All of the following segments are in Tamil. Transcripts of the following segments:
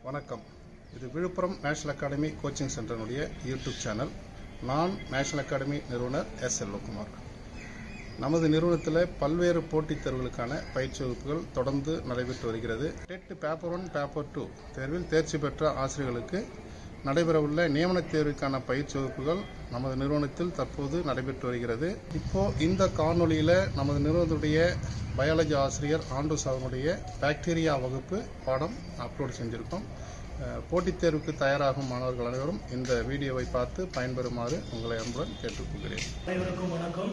வணக்கம் இது விழுப்புரம் நேஷனல் அகாடமி கோச்சிங் சென்டருடைய யூடியூப் சேனல் நான் நேஷனல் அகாடமி நிறுவனர் எஸ் செல்வகுமார் நமது நிறுவனத்தில் பல்வேறு போட்டித் தேர்வுகளுக்கான பயிற்சி வகுப்புகள் தொடர்ந்து நடைபெற்று வருகிறது TET paper one paper two தேர்வில் தேர்ச்சி பெற்ற ஆசிரியர்களுக்கு நடைபெறவுள்ள நியமனத் தேர்வுக்கான பயிற்சி வகுப்புகள் நமது நிறுவனத்தில் தற்போது நடைபெற்று வருகிறது இப்போ இந்த காணொளியில் நமது நிறுவனத்துடைய பயாலஜி ஆசிரியர் ஆண்டூஸ் அவர்களுடைய பாக்டீரியா வகுப்பு பாடம் அப்லோட் செஞ்சிருக்கோம் அஹ், போட்டித் தேர்வுக்கு தயாராகும் மாணவர்கள் அனைவரும் இந்த வீடியோவை பார்த்து பயன்பெறுமாறு உங்களை அன்புடன் கேட்டுக்கொள்கிறேன் அனைவருக்கும் வணக்கம்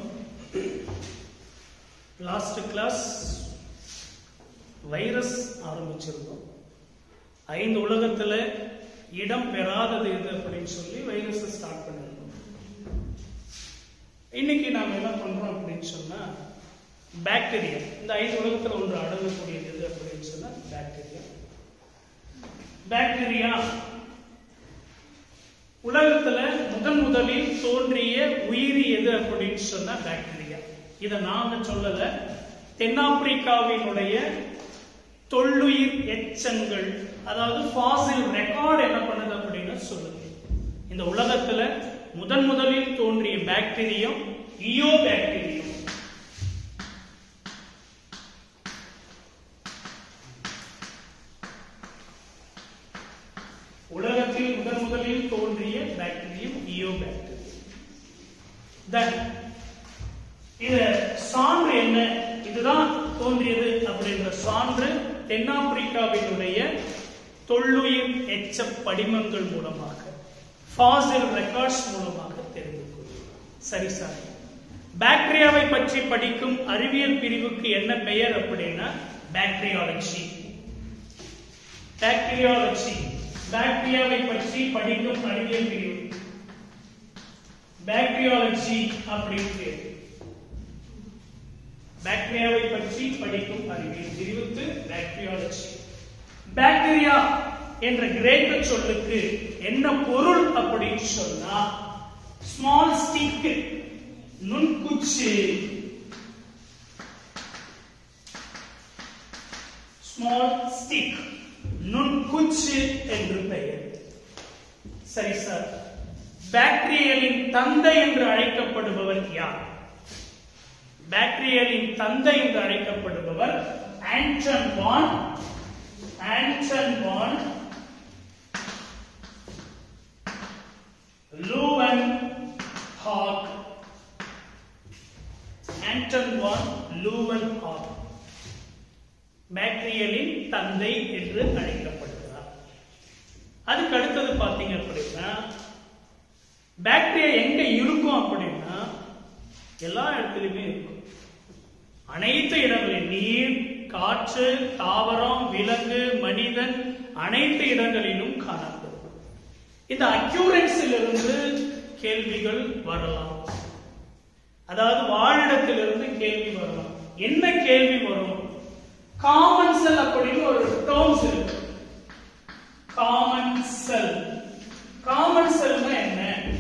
லாஸ்ட் கிளாஸ் வைரஸ் ஆரம்பிச்சிருந்தோம் ஐந்து உலகத்துல இடம் பெறாதது எது அப்படின்னு சொல்லி வைரஸ் ஸ்டார்ட் பண்ணிருந்தோம் இன்னைக்கு நாம என்ன பண்றோம் அப்படின்னு சொன்னா பாக்டீரியா இந்த ஐந்து உலகத்துல ஒன்று அடங்கக்கூடியது எது அப்படின்னு சொன்னா பாக்டீரியா பாக்டீரியா உலகத்துல முதன் முதலில் தோன்றிய உயிரி எது அப்படின்னு சொன்னா பாக்டீரியா இத நாங்க சொல்லல தென்னாப்பிரிக்காவினுடைய தொல்லுயிர் எச்சங்கள் அதாவது ஃபாசில் ரெக்கார்ட் என்ன பண்ணுது அப்படின்னு சொல்லுது இந்த உலகத்துல முதன் முதலில் தோன்றிய பாக்டீரியம் இயோ பாக்டீரியம் உலகத்தில் முதன் முதலில் தோன்றிய பாக்டீரியம் இயோ பாக்டீரியம் தென் இது சான்று என்ன இதுதான் தோன்றியது அப்படின்ற சான்று தென்னாப்பிரிக்காவினுடைய தொல்லுயிர் எச்ச படிமங்கள் மூலமாக ஃபாசில் ரெக்கார்ட்ஸ் மூலமாக தெரிந்து கொள்ளும் சரி சார் பாக்டீரியாவை பற்றி படிக்கும் அறிவியல் பிரிவுக்கு என்ன பெயர் அப்படின்னா பாக்டீரியாலஜி பாக்டீரியாலஜி பாக்டீரியாவை பற்றி படிக்கும் அறிவியல் பிரிவு பாக்டீரியாலஜி அப்படின்னு பேரு பாக்டீரியாவை பற்றி படிக்கும் அறிவியல் பிரிவுக்கு பாக்டீரியாலஜி பாக்டீரியா என்ற கிரேக்க சொல்லுக்கு என்ன பொருள் அப்படின்னு சொன்னா ஸ்மால் ஸ்டிக் நுண்குச்சி ஸ்மால் ஸ்டிக் நுண்குச்சு என்று பெயர் சரி சார் பாக்டீரியலின் தந்தை என்று அழைக்கப்படுபவர் யார் பாக்டீரியலின் தந்தை என்று அழைக்கப்படுபவர் Anton van Anton van Leeuwenhoek Anton van Leeuwenhoek பாக்டீரியலின் தந்தை என்று அழைக்கப்படுகிறார் அதுக்கு அடுத்தது பாத்தீங்க அப்படின்னா பாக்டீரியா எங்க இருக்கும் அப்படின்னா எல்லா இடத்துலயுமே இருக்கும் அனைத்து இடங்களிலும் நீர் காற்று தாவரம் விலங்கு மனிதன் அனைத்து இடங்களிலும் காணப்படும் இந்த அக்யூரன்ஸில் இருந்து கேள்விகள் வரலாம் அதாவது வாழிடத்திலிருந்து கேள்வி வரலாம் என்ன கேள்வி வரும் காமன் செல் அப்படின்னு ஒரு டேர்ம்ஸ் இருக்கு காமன் செல் காமன் செல்னா என்ன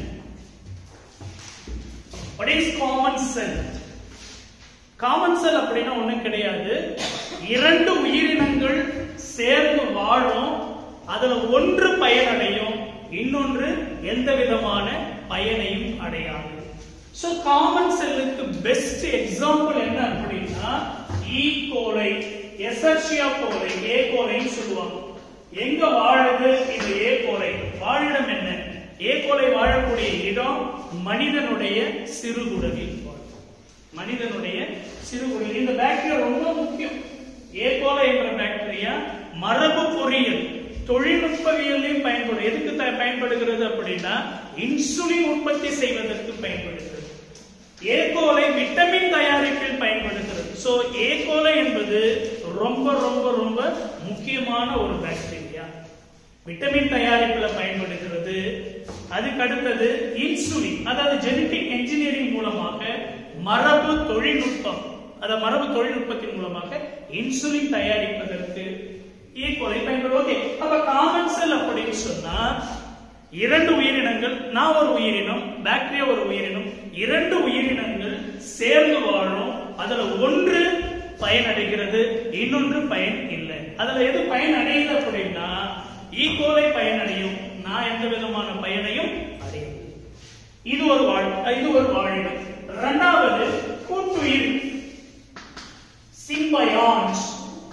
what is common cell common cell அப்படின்னா ஒண்ணும் கிடையாது இரண்டு உயிரினங்கள் சேர்ந்து வாழும் அதுல ஒன்று பயனடையும் இன்னொன்று எந்த விதமான பயனையும் அடையாது சோ காமன் செல்லுக்கு பெஸ்ட் எக்ஸாம்பிள் என்ன அப்படின்னா ஈ கோலை எசர்ஷியா கோலை ஏ கோலைன்னு சொல்லுவாங்க எங்க வாழுது இந்த ஏ கோலை வாழிடம் என்ன ஏ கோலை வாழக்கூடிய இடம் மனிதனுடைய சிறுகுடலில் வாழும் மனிதனுடைய சிறுகுடல் இந்த பாக்டீரியா ரொம்ப முக்கியம் ஏகோலை என்ற பாக்டீரியா மரபு பொறியியல் தொழில்நுட்பவியலையும் பயன்படும் எதுக்கு த- பயன்படுகிறது அப்படின்னா இன்சுலின் உற்பத்தி செய்வதற்கு பயன்படுகிறது ஏகோலை விட்டமின் தயாரிப்பில் பயன்படுகிறது சோ ஏகோலை என்பது ரொம்ப ரொம்ப ரொம்ப முக்கியமான ஒரு பாக்டீரியா விட்டமின் தயாரிப்புல பயன்படுகிறது அதுக்கு அடுத்தது இன்சுலின் அதாவது ஜெனடிக் என்ஜினியரிங் மூலமாக மரபு தொழில்நுட்பம் அத மரபு தொழில்நுட்பத்தின் மூலமாக இன்சுலின் தயாரிப்பதற்கு ஈக்குவலை பயன்படும் ஓகே அப்ப காமன் செல் அப்படின்னு சொன்னா இரண்டு உயிரினங்கள் நான் ஒரு உயிரினம் பாக்டீரியா ஒரு உயிரினம் இரண்டு உயிரினங்கள் சேர்ந்து வாழும் அதுல ஒன்று பயனடைகிறது இன்னொன்று பயன் இல்லை அதுல எது பயன் அடையுது அப்படின்னா ஈ இது ஒரு வாழ் இது ஒரு வாழிடம் இரண்டாவது கூட்டுயிர் சிம்பயான்ஸ்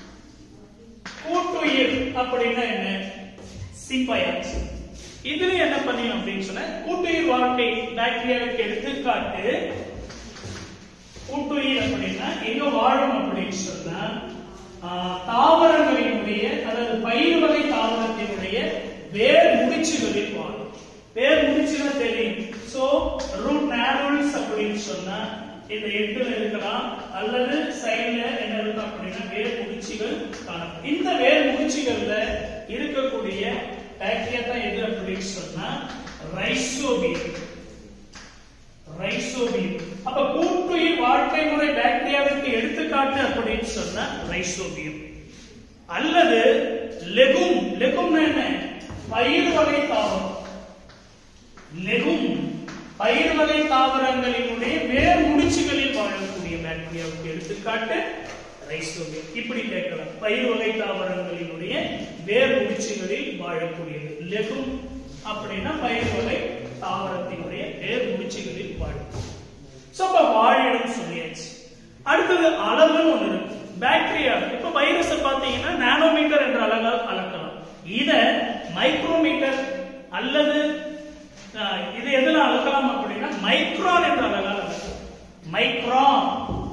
கூட்டுயிர் அப்படின்னா என்ன சிம்பயான்ஸ் இதுல என்ன பண்ணி அப்படின்னு சொன்ன கூட்டுயிர் வாழ்க்கை பாக்டீரியாவுக்கு எடுத்துக்காட்டு கூட்டுயிர் அப்படின்னா எங்க வாழும் அப்படின்னு சொன்னா ஆஹ், தாவரங்களினுடைய அதாவது பயிர் வகை தாவரத்தினுடைய வேர் முடிச்சுகளில் வாழும் வேர் முடிச்சுகள் தெரியும் சோ ரூட் நேரல்ஸ் அப்படின்னு சொன்னா இந்த எட்டுல இருக்கலாம் அல்லது சைடுல என்ன இருக்கு அப்படின்னா வேர் முடிச்சுகள் காணப்படும் இந்த வேர் முடிச்சுகள்ல இருக்கக்கூடிய பாக்டீரியா தான் எது அப்படின்னு சொன்னா ரைசோபியம் ரைசோபியம் அப்ப கூட்டுயிர் வாழ்க்கை முறை பாக்டீரியாவிற்கு எடுத்துக்காட்டு அப்படின்னு சொன்னா ரைசோபியம் அல்லது லெகும் லெகும்னா என்ன பயிர் வகை தாவரம் லெகும் பயிர் வகை தாவரங்களினுடைய வேர் முடிச்சுகளில் வாழக்கூடிய பாக்டீரியாவுக்கு எடுத்துக்காட்டு ரைசோபியம் இப்படி கேட்கலாம் பயிர் வகை தாவரங்களினுடைய வேர் முடிச்சுகளில் வாழக்கூடியது லெகும் அப்படின்னா பயிர் வகை தாவரத்தினுடைய வேர் முடிச்சுகளில் வாழும் சோ அப்ப வாழிடம் சொல்லியாச்சு அடுத்தது அளவுன்னு ஒண்ணு இருக்கு பாக்டீரியா இப்ப வைரஸ் பாத்தீங்கன்னா நானோமீட்டர் என்ற அளவால் அளக்கலாம் இத மைக்ரோமீட்டர் அல்லது அஹ், இது எதுல அளக்கலாம் அப்படின்னா மைக்ரான் என்ற அளவால் அளக்கலாம் மைக்ரான்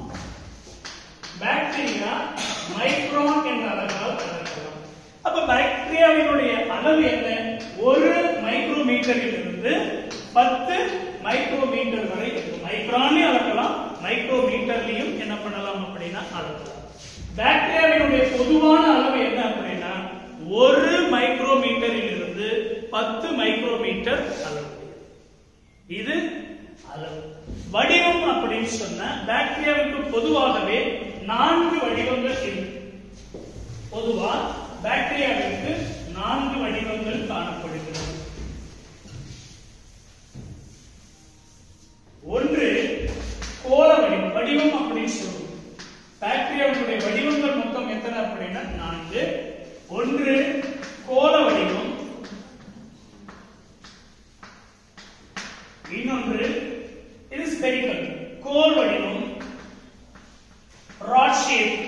பாக்டீரியா மைக்ரான் என்ற அளவால் அளக்கலாம் அப்ப பாக்டீரியாவினுடைய அளவு என்ன ஒரு மைக்ரோமீட்டரில் இருந்து பத்து மைக்ரோமீட்டர் வரை இருக்கும் மைக்ரான்லயும் அளக்கலாம் மைக்ரோமீட்டர்லயும் என்ன பண்ணலாம் அப்படின்னா அளக்கலாம் பாக்டீரியாவினுடைய பொதுவான அளவு என்ன அப்படின்னா ஒரு மைக்ரோமீட்டரில் இருந்து பத்து மைக்ரோமீட்டர் அளவு இது அளவு வடிவம் அப்படின்னு சொன்னா பாக்டீரியாவுக்கு பொதுவாகவே நான்கு வடிவங்கள் இருக்கு பொதுவா பாக்டீரியாவிற்கு நான்கு வடிவங்கள் காணப்படுகிறது ஒன்று கோள வடிவம் வடிவம் அப்படின்னு சொல்லுவோம் பாக்டீரியாவுடைய வடிவங்கள் மொத்தம் எத்தனை அப்படின்னா நான்கு ஒன்று கோள வடிவம் இன்னொன்று இது ஸ்பெரிக்கல் கோல் வடிவம் ராட் ஷேப்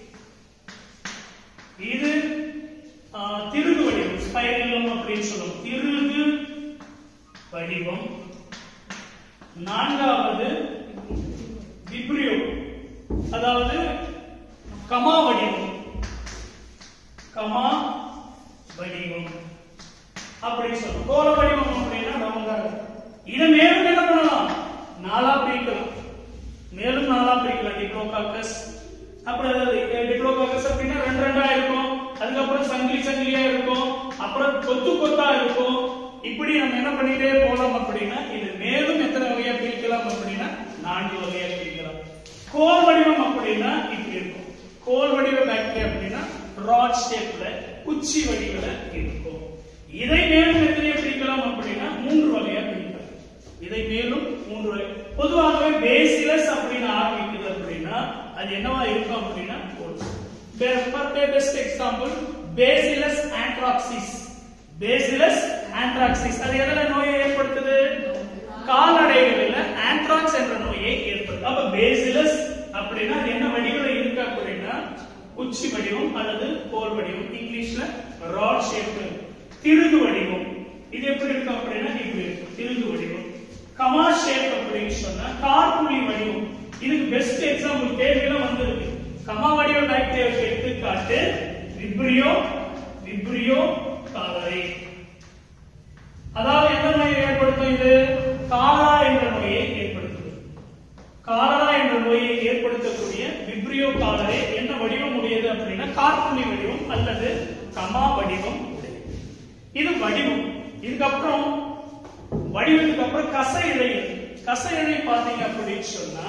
இது ஆ, திருகு வடிவம் ஸ்பைரலம் அப்படின்னு சொல்லுவோம் திருகு வடிவம் நான்காவது விப்ரியோ அதாவது கமா வடிவம் கமா வடிவம் அப்படின்னு சொல்லுவோம் கோல வடிவம் அப்படின்னா ரவுண்டா இருக்கும் இதை மேலும் என்ன பண்ணலாம் நாலா பிரிக்கலாம் மேலும் நாலா பிரிக்கலாம் டிப்ளோகாக்கஸ் அப்புறம் டிப்ளோகாக்கஸ் அப்படின்னா ரெண்டு ரெண்டா இருக்கும் அதுக்கப்புறம் சங்கிலி சங்கிலியா இருக்கும் அப்புறம் கொத்து கொத்தா இருக்கும் இப்படி நம்ம என்ன பண்ணிட்டே போலாம் அப்படின்னா இது மேலும் எத்தனை வகையா பிரிக்கலாம் அப்படின்னா நான்கு வகையா பிரிக்கலாம் கோல் வடிவம் அப்படின்னா இப்படி இருக்கும் கோல் வடிவ பாக்டீரியா அப்படின்னா ராட் ஷேப்ல குச்சி வடிவில இருக்கும் இதை மேலும் எத்தனையா பிரிக்கலாம் அப்படின்னா மூன்று வகையா பிரிக்கலாம் இதை மேலும் மூன்று வகை பொதுவாகவே பேசிலஸ் அப்படின்னு ஆரம்பிக்குது அப்படின்னா அது என்னவா இருக்கும் அப்படின்னா best example Bacillus anthracis Bacillus anthracis அது எதுல நோயை ஏற்படுத்துது கால்நடைகளில் ஆண்ட்ராக்ஸ் என்ற நோயை ஏற்படுத்தும் அப்ப பேசிலஸ் அப்படின்னா அது என்ன வடிவில் இருக்கு அப்படின்னா குச்சி வடிவம் அல்லது கோல் வடிவம் இங்கிலீஷ்ல ராட் ஷேப் திருகு வடிவம் இது எப்படி இருக்கும் அப்படின்னா இப்படி இருக்கும் திருகு வடிவம் கமா ஷேப் அப்படின்னு சொன்னா கார்புலி வடிவம் இதுக்கு பெஸ்ட் எக்ஸாம்பிள் கேள்வியில வந்திருக்கு கமா வடிவ பாக்டீரியாவுக்கு எடுத்துக்காட்டு விப்ரியோ விப்ரியோ காலரை அதாவது எந்த நோயை ஏற்படுத்தும் இது காலரா என்ற நோயை ஏற்படுத்தும் காலரா என்ற நோயை ஏற்படுத்தக்கூடிய விப்ரியோ காலரே என்ன வடிவம் உடையது அப்படின்னா கார்புலி வடிவம் அல்லது கமா வடிவம் உடையது இது வடிவம் இதுக்கப்புறம் வடிவத்துக்கு அப்புறம் கச இழை கச இழை பாத்தீங்க அப்படின்னு சொன்னா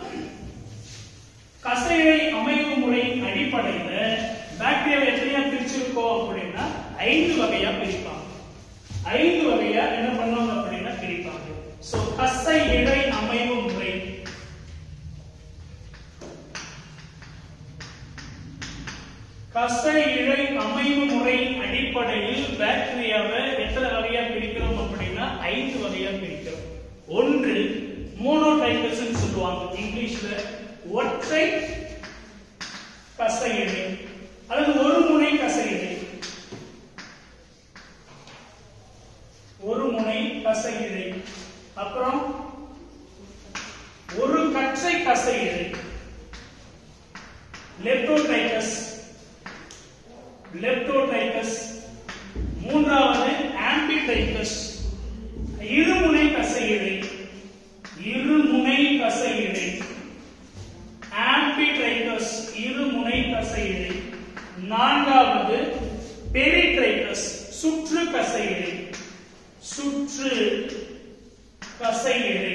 கச இழை அமைவு முறை அடிப்படையில பாக்டீரியா எத்தனையா பிரிச்சிருக்கோம் அப்படின்னா ஐந்து வகையா பிரிப்பாங்க ஐந்து வகையா என்ன பண்ணுவாங்க அப்படின்னா பிரிப்பாங்க சோ கசை இழை அமைவு முறை கசை இழை அமைவு முறை அடிப்படையில் பாக்டீரியாவை எத்தனை வகையா பிரிக்கிறோம் அப்படின்னா ஐந்து வகையா பிரிக்கிறோம் ஒன்று மோனோடைகஸ் சொல்லுவாங்க இங்கிலீஷ்ல ஒற்றை கசையிழை அல்லது ஒரு முனை கசையிழை ஒரு முனை கசையிழை அப்புறம் ஒரு கற்றை கசையிழை லெப்டோடைகஸ் லெப்டோடைகஸ் மூன்றாவது ஆம்பிடைகஸ் இருமுனை கசையிழை இருமுனை கசையிழை ஆம்பிட்ரைகஸ் இருமுனை கசையிழை நான்காவது பெரிட்ரைகஸ் சுற்று கசையிழை சுற்று கசையிழை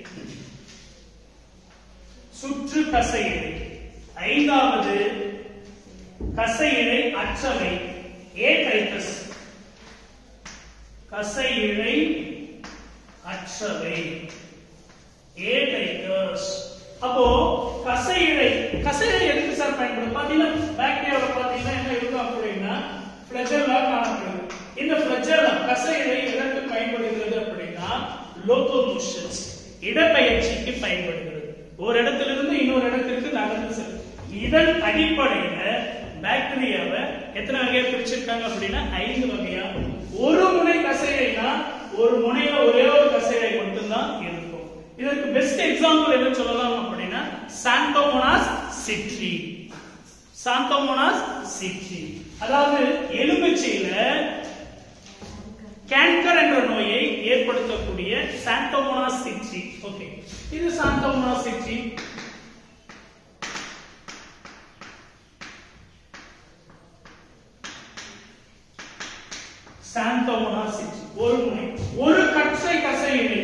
சுற்று கசையிழை ஐந்தாவது கசையிழை அற்றவை ஏட்ரைகஸ் கசையிழை அற்றவை ஏட்ரைகஸ் அப்போ கசையிழை கசையிழை எதுக்கு சார் பயன்படும் பாத்தீங்கன்னா பாக்டீரியாவை பாத்தீங்கன்னா என்ன இருக்கும் அப்படின்னா ஃபிளஜெல்லா காணப்படுது இந்த ஃபிளஜெல்லா கசையிழை எதற்கு பயன்படுகிறது அப்படின்னா லோகோமோஷன்ஸ் இடப்பெயர்ச்சிக்கு பயன்படுகிறது ஒரு இடத்திலிருந்து இன்னொரு இடத்திற்கு நகர்ந்து செல்லும் இதன் அடிப்படையில பாக்டீரியாவை எத்தனை வகையா பிரிச்சிருக்காங்க அப்படின்னா ஐந்து வகையா ஒரு முனை கசையிலைனா ஒரு முனையில ஒரே ஒரு கசையிலை மட்டும்தான் இருக்கும் இதற்கு பெஸ்ட் எக்ஸாம்பிள் என்ன சொல்லலாம் அப்படின்னா சாந்தோமோனாஸ் சிட்ரி சாந்தோமோனாஸ் சிட்ரி அதாவது எலுமிச்சையில கேன்கர் என்ற நோயை ஏற்படுத்தக்கூடிய சாந்தோமோனாஸ் சிட்ரி ஓகே இது சாந்தோமோனாஸ் சிட்ரி சாந்தோமோனாஸ் சிட்ரி ஒரு முனை ஒரு கற்றை கசையிலை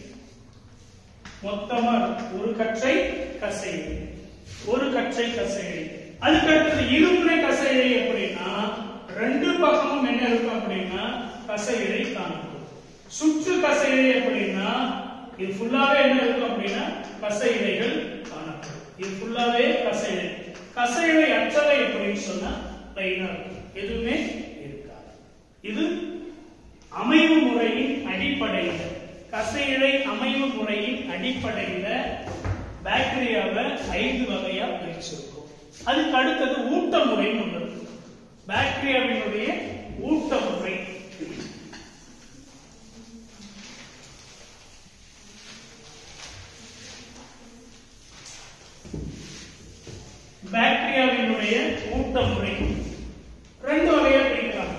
மொத்தமா ஒரு கற்றை கசையிலை ஒரு கற்றை கசையிலை அதுக்கு அடுத்தது இருமுனை கசையிலை அப்படின்னா ரெண்டு பக்கமும் என்ன இருக்கும் அப்படின்னா கசையிலை காணப்படும் சுற்று கசையிலை அப்படின்னா இது ஃபுல்லாவே என்ன இருக்கும் அப்படின்னா கசையிலைகள் காணப்படும் இது ஃபுல்லாவே கசையிலை கசையிலை அற்றவை அப்படின்னு சொன்னா பிளைனா இருக்கும் எதுவுமே இருக்காது இது அமைவு முறையின் அடிப்படையில் கசையிழை அமைவு முறையின் அடிப்படையில பாக்டீரியாவை ஐந்து வகையா பிரிச்சிருக்கோம் அதுக்கு அடுத்தது ஊட்ட முறைன்னு ஒன்று இருக்கு பாக்டீரியாவினுடைய ஊட்ட முறை பாக்டீரியாவினுடைய ஊட்ட முறை ரெண்டு வகையா பிரிக்கிறாங்க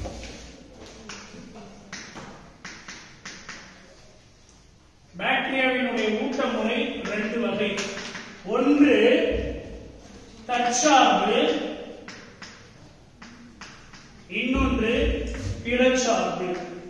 பாக்டீரியாவினுடைய ஊட்ட முறை ரெண்டு வகை ஒன்று தற்சார்பு இன்னொன்று பிறச்சார்பு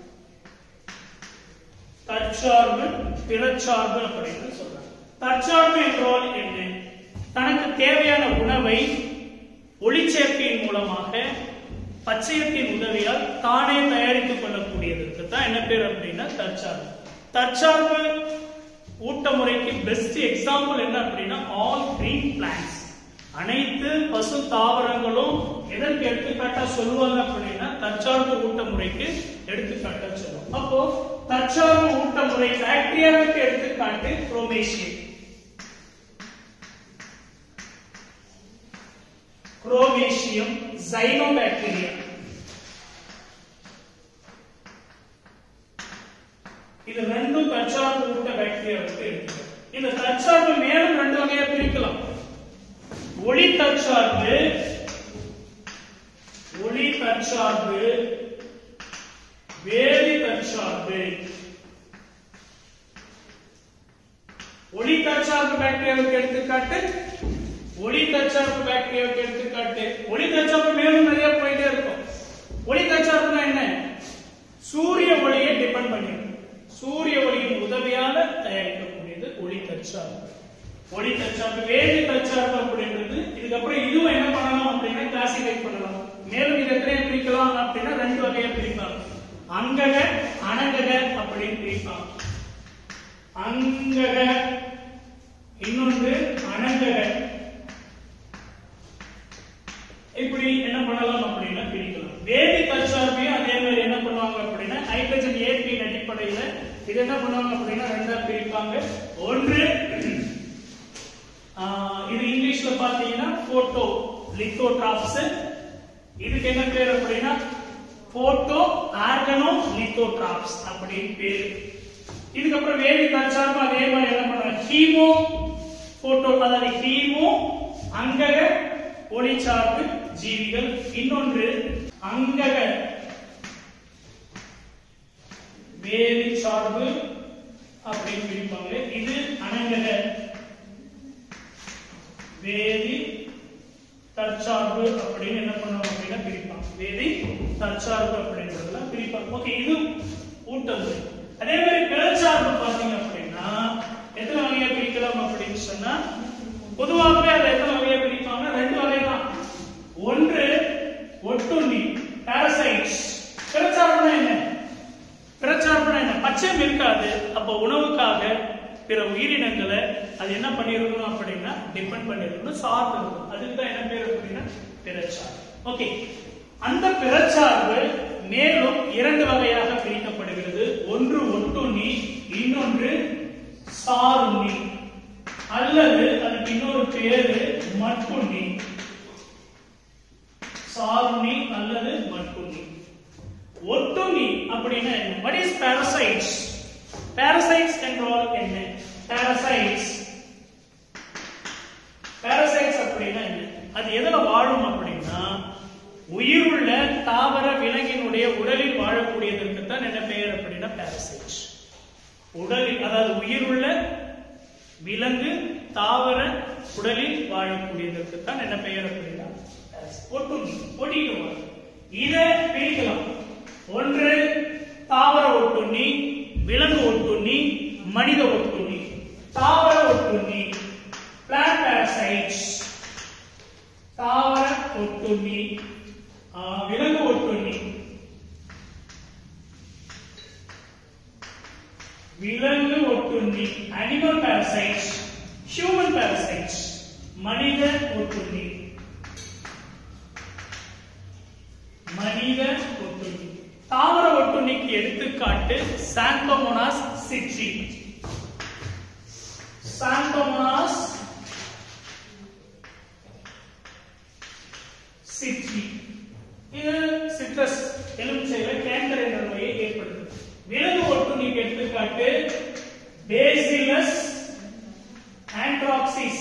தற்சார்பு பிறச்சார்பு அப்படின்னு சொல்றாங்க தற்சார்பு என்றால் என்ன தனக்கு தேவையான உணவை ஒளிச்சேர்க்கையின் மூலமாக பச்சையத்தின் உதவியால் தானே தயாரித்துக் கொள்ளக்கூடியதற்கு தான் என்ன பேர் அப்படின்னா தற்சார்பு தற்சார்பு ஊட்ட முறைக்கு பெஸ்ட் எக்ஸாம்பிள் என்ன அப்படின்னா ஆல் கிரீன் பிளான்ஸ் அனைத்து பசு தாவரங்களும் எதற்கு எடுத்துக்காட்டா சொல்லுவாங்க அப்படின்னா தற்சார்பு ஊட்ட முறைக்கு எடுத்துக்காட்டா சொல்லுவோம் அப்போ தற்சார்பு ஊட்ட முறை பாக்டீரியாவுக்கு எடுத்துக்காட்டு குரோமேஷியம் குரோமேஷியம் ஜைனோபாக்டீரியா இது ரெண்டும் தற்சார்பு ஊட்ட பாக்டீரியாவுக்கு இருக்கு இந்த தற்சார்பு மேலும் ரெண்டு வகையா பிரிக்கலாம் ஒளி தற்சார்பு ஒளி தற்சார்பு வேதி தற்சார்பு ஒளி தற்சார்பு பாக்டீரியாவுக்கு எடுத்துக்காட்டு ஒளி தற்சார்பு பாக்டீரியாவுக்கு எடுத்துக்காட்டு ஒளி தற்சார்பு மேலும் நிறைய போயிட்டே இருக்கும் ஒளி தற்சார்புனா என்ன சூரிய ஒளியை டிபெண்ட் பண்ணிருக்கு சூரிய ஒளியின் உதவியால தயாரிக்கக்கூடியது ஒளி தற்சார்பு ஒளி தற்சார்பு வேதி தற்சார்பு அப்படின்றது இதுக்கப்புறம் இதுவும் என்ன பண்ணலாம் அப்படின்னா கிளாசிஃபை பண்ணலாம் மேலும் இது எத்தனை பிரிக்கலாம் அப்படின்னா ரெண்டு வகையா பிரிப்பாங்க அங்கக அனங்கக அப்படின்னு பிரிப்பாங்க அங்கக இன்னொன்று அனங்கக இப்படி என்ன பண்ணலாம் அப்படின்னா பிரிக்கலாம் வேதி தற்சார்பையும் அதே மாதிரி என்ன பண்ணுவாங்க அப்படின்னா ஹைட்ரஜன் ஏற்பியின் அடிப்படையில இது என்ன பண்ணுவாங்க அப்படின்னா ரெண்டா பிரிப்பாங்க ஒன்று ஆஹ், இது இங்கிலீஷ்ல பாத்தீங்கன்னா போட்டோ லித்தோட்ராப்ஸ் இதுக்கு என்ன பேர் அப்படின்னா போட்டோ ஆர்கனோ லித்தோட்ராப்ஸ் அப்படின்னு பேரு இதுக்கப்புறம் வேதி தற்சார்பு அதே மாதிரி என்ன பண்றாங்க ஹீமோ போட்டோ அதாவது ஹீமோ அங்கக ஒளிச்சார்பு ஜீவிகள் இன்னொன்று அங்கக வேதி சார்பு அப்படின்னு பிரிப்பாங்க இது அனங்கக வேதி தற்சார்பு அப்படின்னு என்ன பண்ணுவாங்க அப்படின்னா பிரிப்பாங்க வேதி தற்சார்பு அப்படின்றதெல்லாம் பிரிப்பாங்க ஓகே இது ஊட்டமுறை அதே மாதிரி பிறச்சார்பு பாத்தீங்க அப்படின்னா எத்தனை வகையா பிரிக்கலாம் அப்படின்னு சொன்னா பொதுவாகவே அதை எத்தனை வகையா பிரிப்பாங்க ரெண்டு வகை தான் ஒன்று ஒட்டுண்ணி பாரசைட்ஸ் பிறச்சார்புனா என்ன பிறச்சார்புனா என்ன பச்சையம் இருக்காது அப்ப உணவுக்காக பிற உயிரினங்களை அது என்ன பண்ணிருக்கணும் அப்படின்னா டிபெண்ட் பண்ணிருக்கணும் சார்ந்து இருக்கணும் அதுக்கு தான் என்ன பேர் அப்படின்னா பிறச்சார்பு ஓகே அந்த பிறச்சார்பு மேலும் இரண்டு வகையாக பிரிக்கப்படுகிறது ஒன்று ஒட்டுண்ணி இன்னொன்று சாருண்ணி அல்லது அதுக்கு இன்னொரு பேரு மட்புண்ணி சாருண்ணி அல்லது மட்புண்ணி ஒட்டுண்ணி அப்படின்னா என்ன வாட் இஸ் parasites parasites என்றால் என்ன parasites parasites அப்படின்னா என்ன அது எதுல வாழும் அப்படின்னா உயிருள்ள தாவர விலங்கினுடைய உடலில் வாழக்கூடியதற்கு தான் என்ன பெயர் அப்படின்னா parasites உடலில் அதாவது உயிருள்ள விலங்கு தாவர உடலில் வாழக்கூடியதற்கு தான் என்ன பெயர் அப்படின்னா parasite. ஒட்டுண்ணி ஒட்டிடுவாங்க இதை பிரிக்கலாம் ஒன்று தாவர ஒட்டுண்ணி விலங்கு ஒட்டுண்ணி மனித ஒட்டுண்ணி தாவர ஒட்டுண்ணி plant parasites தாவர ஒட்டுண்ணி ஆ, விலங்கு ஒட்டுண்ணி விலங்கு ஒட்டுண்ணி அனிமல் parasites human parasites மனித ஒட்டுண்ணி மனித ஒட்டுண்ணி தாவர ஒட்டுண்ணிக்கு எடுத்துக்காட்டு சாந்தோமோனாஸ் சிட்ரி சாந்தோமோனாஸ் சிட்ரி இது சிட்ரஸ் எலுமிச்சையில கேன்சர் என்ற நோயை ஏற்படுத்தும் விலங்கு ஒட்டுண்ணிக்கு எடுத்துக்காட்டு பேசிலஸ் ஆண்ட்ராக்சிஸ்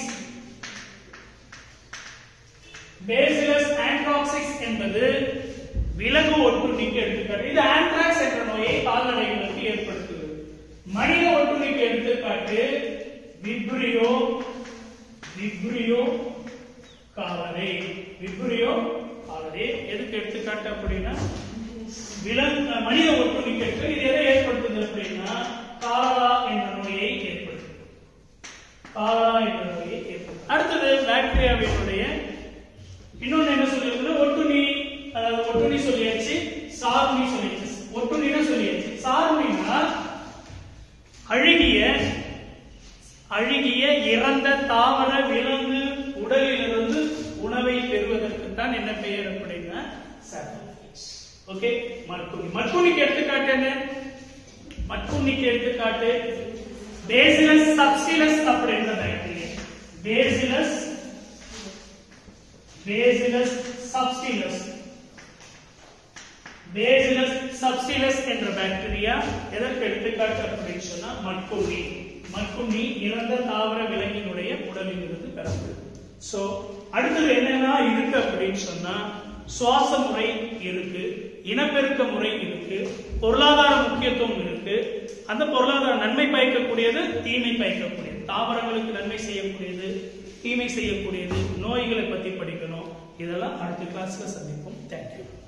பேசிலஸ் ஆண்ட்ராக்சிஸ் என்பது விலங்கு ஒட்டுண்ணிக்கு எடுத்துக்காட்டு இது ஆண்ட்ராக்ஸ் என்ற நோயை கால்நடைகளுக்கு ஏற்படுத்துகிறது மனித ஒட்டுண்ணிக்கு எடுத்துக்காட்டு Vibrio Vibrio cholerae Vibrio cholerae எதுக்கு எடுத்துக்காட்டு அப்படின்னா விலங்கு மனித ஒட்டுண்ணிக்கு எடுத்து இது எதை ஏற்படுத்துது அப்படின்னா காலரா என்ற நோயை ஏற்படுத்துது காலரா என்ற நோயை ஏற்படுத்தும் அடுத்தது பாக்டீரியாவினுடைய இன்னொன்னு என்ன சொல்லியிருக்குன்னா ஒட்டுண்ணி அதாவது ஒட்டுண்ணி சொல்லியாச்சு சாருணி சொல்லியாச்சு ஒட்டுண்ணினா சொல்லியாச்சு சாருணினா அழுகிய அழுகிய இறந்த தாவர விலங்கு உடலிலிருந்து உணவை பெறுவதற்கு தான் என்ன பெயர் அப்படின்னா ஓகே மட்குண்ணி மட்குண்ணிக்கு எடுத்துக்காட்டு என்ன மட்குண்ணிக்கு எடுத்துக்காட்டு பேசிலஸ் சப்சிலஸ் அப்படின்ற bacteria Bacillus Bacillus subtilis Bacillus subtilis என்ற பாக்டீரியா எதற்கு எடுத்துக்காட்டு அப்படின்னு சொன்னா மட்குண்ணி மட்குண்ணி இறந்த தாவர விலங்கினுடைய உடலில் இருந்து பெறப்படுது சோ அடுத்தது என்னென்ன இருக்கு அப்படின்னு சொன்னா சுவாச முறை இருக்கு இனப்பெருக்க முறை இருக்கு பொருளாதார முக்கியத்துவம் இருக்கு அந்த பொருளாதார நன்மை பயக்கக்கூடியது தீமை பயக்கக்கூடியது தாவரங்களுக்கு நன்மை செய்யக்கூடியது தீமை செய்யக்கூடியது நோய்களை பத்தி படிக்கணும் இதெல்லாம் அடுத்த கிளாஸ்ல சந்திப்போம் தேங்க்யூ